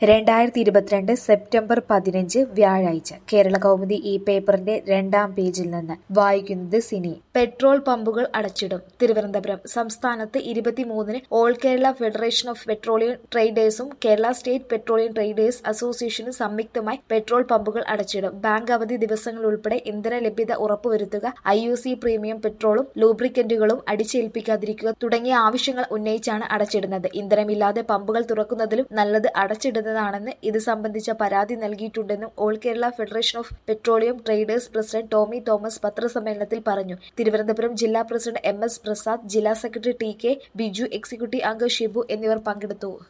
രണ്ടായിരത്തി ഇരുപത്തിരണ്ട് സെപ്റ്റംബർ പതിനഞ്ച് വ്യാഴാഴ്ച കേരള കൗമുദി ഈ പേപ്പറിന്റെ രണ്ടാം പേജിൽ നിന്ന് വായിക്കുന്നത് സിനി പെട്രോൾ പമ്പുകൾ അടച്ചിടും തിരുവനന്തപുരം സംസ്ഥാനത്ത് ഇരുപത്തിമൂന്നിന് all Kerala federation of petroleum ട്രേഡേഴ്സും കേരള സ്റ്റേറ്റ് പെട്രോളിയം ട്രേഡേഴ്സ് അസോസിയേഷനും സംയുക്തമായി പെട്രോൾ പമ്പുകൾ അടച്ചിടും ബാങ്ക് അവധി ദിവസങ്ങൾ ഉൾപ്പെടെ ഇന്ധന ലഭ്യത ഉറപ്പുവരുത്തുക ഐ യു സി പ്രീമിയം പെട്രോളും ലൂബ്രിക്കന്റുകളും അടിച്ചേൽപ്പിക്കാതിരിക്കുക തുടങ്ങിയ ആവശ്യങ്ങൾ ഉന്നയിച്ചാണ് അടച്ചിടുന്നത് ഇന്ധനമില്ലാതെ പമ്പുകൾ തുറക്കുന്നതിലും നല്ലത് അടച്ചിടുന്നതാണെന്ന് ഇത് സംബന്ധിച്ച പരാതി നൽകിയിട്ടുണ്ടെന്നും all Kerala federation of petroleum traders president Tomy Thomas പത്രസമ്മേളനത്തിൽ പറഞ്ഞു തിരുവനന്തപുരം ജില്ലാ പ്രസിഡന്റ് എം എസ് പ്രസാദ് ജില്ലാ secretary T K Biju executive അംഗം ഷിബു എന്നിവർ പങ്കെടുത്തു